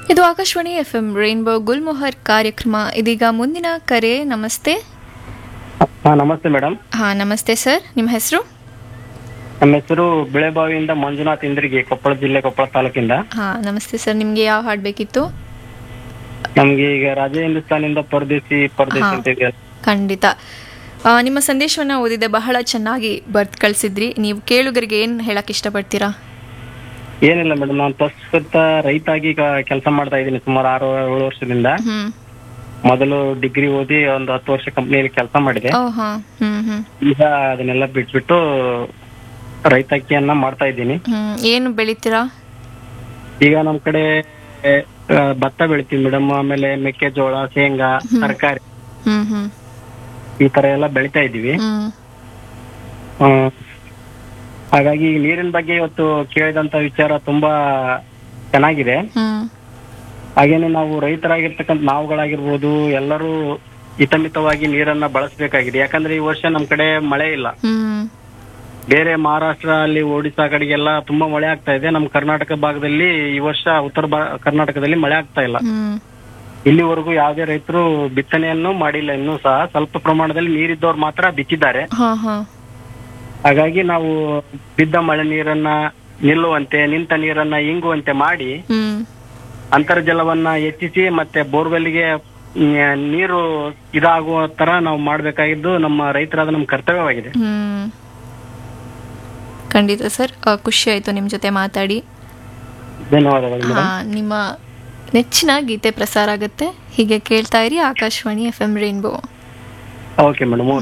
ಇದು Akashvani F M Rainbow Gulmohar ಕಾರ್ಯಕ್ರಮ ಇದೀಗ ಮುಂದಿನ ಕರೆ ನಮಸ್ತೆ ಹಾ ನಮಸ್ತೆ ಮೇಡಮ್ ಹಾ ನಮಸ್ತೆ ಸರ್ ನಿಮ್ಮ ಹೆಸರು ನಮ್ಮ ಹೆಸರು ಬಿಳೆಬಾವಿಯಿಂದ ಮಂಜುನಾಥ್ ಇಂದ್ರಿಗೆ ಕೊಪ್ಪಳ ಜಿಲ್ಲೆ ಕೊಪ್ಪಳ ತಾಲೂಕಿಂದ ಹಾ ನಮಸ್ತೆ ಸರ್ ನಿಮ್ಗೆ ಯಾವ ಹಾಡು ಬೇಕಿತ್ತು ನಮ್ಗೆ ಈಗ ರಾಜ ಹಿಂದೂಸ್ತಾನಿಂದ ಪರದೇಸಿ ಪರದೇಸಿ ಹಾ. ಅಂತ ಇದೆಯಲ್ಲ ಖಂಡಿತ ಆ, ನಿಮ್ಮ ಸಂದೇಶವನ್ನ ಓದಿದೆ ಬಹಳ ಚೆನ್ನಾಗಿ ಬರ್ತ್ ಕಳಿಸಿದ್ರಿ ನೀವು ಕೇಳುಗರಿಗೆ ಏನ್ ಹೇಳಕ್ ಇಷ್ಟಪಡ್ತೀರಾ ಏನಿಲ್ಲ ಮೇಡಮ್ ನಾನು ಪ್ರಸ್ತುತ ರೈತ ಆಗಿ ಈಗ ಕೆಲಸ ಮಾಡ್ತಾ ಇದ್ದೀನಿ ಸುಮಾರು ಆರು ಏಳು ವರ್ಷದಿಂದ ಹ್ಮ್ ಮೊದಲು ಡಿಗ್ರಿ ಓದಿ ಒಂದು ಹತ್ತು ವರ್ಷ ಕಂಪ್ನಿಯಲ್ಲಿ ಕೆಲಸ ಮಾಡಿದೆ ಓ ಹಾ ಹ್ಮ್ ಹ್ಮ್ ಈಗ ಅದನ್ನೆಲ್ಲ ಬಿಟ್ಬಿಟ್ಟು ರೈತಾಕಿಯನ್ನ ಮಾಡ್ತಾ ಇದ್ದೀನಿ ಹ್ಮ್ ಏನು ಬೆಳಿತೀರಾ ಈಗ ನಮ್ ಕಡೆ ಆ, ಭತ್ತ ಬೆಳಿತೀವಿ ಮೇಡಮ್ ಆಮೇಲೆ ಮೆಕ್ಕೆಜೋಳ ಶೇಂಗಾ ತರಕಾರಿ ಹ್ಮ್ ಹ್ಮ್ ಈ ತರ ಎಲ್ಲ ಬೆಳಿತಾ ಇದೀವಿ ಹ್ಮ್ ಆ, ಹಾಗಾಗಿ ಈ ನೀರಿನ ಬಗ್ಗೆ ಇವತ್ತು ಕೇಳಿದಂತ ವಿಚಾರ ತುಂಬಾ ಚೆನ್ನಾಗಿದೆ ಹ್ಮ್ ಹಾಗೇನೆ ನಾವು ರೈತರಾಗಿರ್ತಕ್ಕಂಥ ನಾವುಗಳಾಗಿರ್ಬೋದು ಎಲ್ಲರೂ ಹಿತಮಿತವಾಗಿ ನೀರನ್ನ ಬಳಸಬೇಕಾಗಿದೆ ಯಾಕಂದ್ರೆ ಈ ವರ್ಷ ನಮ್ ಕಡೆ ಮಳೆ ಇಲ್ಲ ಹ್ಮ್ ಬೇರೆ ಮಹಾರಾಷ್ಟ್ರ ಅಲ್ಲಿ ಒಡಿಶಾ ಕಡೆಗೆಲ್ಲ ತುಂಬಾ ಮಳೆ ಆಗ್ತಾ ಇದೆ ನಮ್ಮ ಕರ್ನಾಟಕ ಭಾಗದಲ್ಲಿ ಈ ವರ್ಷ ಉತ್ತರ ಭಾ- ಕರ್ನಾಟಕದಲ್ಲಿ ಮಳೆ ಆಗ್ತಾ ಇಲ್ಲ ಹ್ಮ್ ಇಲ್ಲಿವರೆಗೂ ಯಾವುದೇ ರೈತರು ಬಿತ್ತನೆಯನ್ನು ಮಾಡಿಲ್ಲ ಇನ್ನೂ ಸಹ ಸ್ವಲ್ಪ ಪ್ರಮಾಣದಲ್ಲಿ ನೀರಿದ್ದವ್ರು ಮಾತ್ರ ಬಿತ್ತಿದ್ದಾರೆ ಹಾ ಹಾ ಹಾಗಾಗಿ ನಾವು ಬಿದ್ದ ಮಳೆ ನೀರನ್ನ ನಿಲ್ಲುವಂತೆ ನಿಂತ ನೀರನ್ನ ಇಂಗುವಂತೆ ಮಾಡಿ ಹ್ಮ್ ಅಂತರ್ಜಲವನ್ನ ಹೆಚ್ಚಿಸಿ ಮತ್ತೆ ಬೋರ್ವೆಲ್ಗೆ ಮ್, ನೀರು ಇದಾಗುವ ತರ ನಾವು ಮಾಡ್ಬೇಕಾಗಿದ್ದು ನಮ್ಮ ರೈತರಾದ ನಮ್ಮ ಕರ್ತವ್ಯವಾಗಿದೆ ಹ್ಮ್ ಖಂಡಿತ ಸರ್ ಆ, ಖುಷಿ ಆಯ್ತು ನಿಮ್ ಜೊತೆ ಮಾತಾಡಿ ಧನ್ಯವಾದಗಳು ಹಾ ಮೇಡಮ್ ನಿಮ್ಮ ನೆಚ್ಚಿನ ಗೀತೆ ಪ್ರಸಾರ ಆಗುತ್ತೆ ಹೀಗೆ ಕೇಳ್ತಾ ಇರಿ Akashvani F M Rainbow okay madam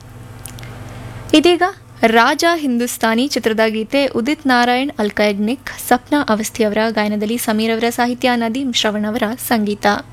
ಇದೀಗ ರಾಜ ಹಿಂದೂಸ್ತಾನಿ ಚಿತ್ರದ ಗೀತೆ ಉದಿತ್ ನಾರಾಯಣ್ ಅಲ್ಕೈಗ್ನಿಕ್ ಸಪ್ನಾ ಅವಸ್ಥಿ ಅವರ ಗಾಯನದಲ್ಲಿ ಸಮೀರ್ ಅವರ ಸಾಹಿತ್ಯ ನದೀಮ್ ಶ್ರವಣ್ ಅವರ ಸಂಗೀತ